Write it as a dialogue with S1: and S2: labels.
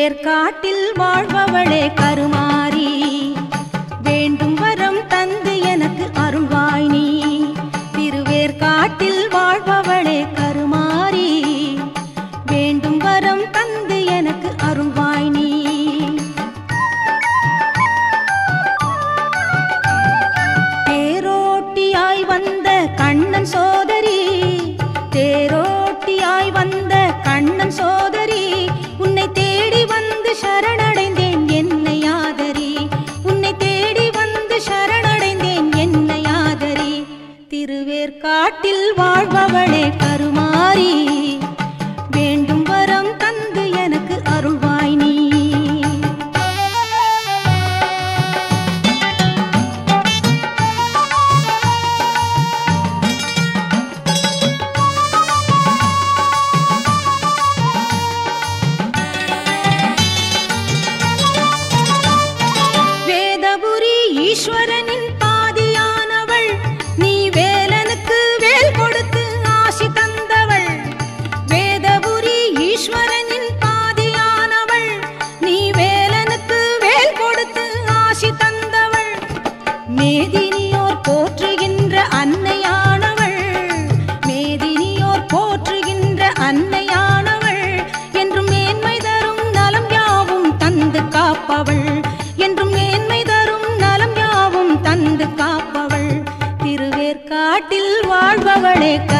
S1: திருவேற்காட்டில் வாழ்பவளே கருமாரி வேண்டும் வரம் தந்து எனக்கு அருள்வாய் நீ திருவேற்காட்டில் வாழ்பவளே கருமாரி வேண்டும் வரம் தந்து எனக்கு அருள்வாய் நீ தேரோட்டியாய் வந்த கண்ணன் சோதரி தேரோட்டியாய் வந்த கண்ணன் சோதரி உன்னை தேடி வந்து சரணடைந்தேன் என்னை ஆதரி உன்னை தேடி வந்து சரணடைந்தேன் என்னை ஆதரி திருவேற்காட்டில் வாழ்பவளே கருமாரி வேண்டும் வரம் தந்து எனக்கு அருள்வாய் நீ வேதபுரி ஈஸ்வரனின் பாதியானவள் நீ வேலனுக்கு வேல் கொடுத்து ஆசி தந்தவள் வேதபுரி ஈஸ்வரனின் பாதியானவள் நீ வேலனுக்கு வேல் கொடுத்து ஆசி தந்தவள் மேதினியோர் போற்றுகின்ற அன்னையானவள் மேதினியோர் போற்றுகின்ற அன்னையானவள் என்றும் மேன்மை தரும் நலம் யாவும் தந்து காப்பவள் என்றும் மேன்மை தரும் நலம் யாவும் தந்து காப்பவள் திருவேற்காட்டில் வாழ்பவளே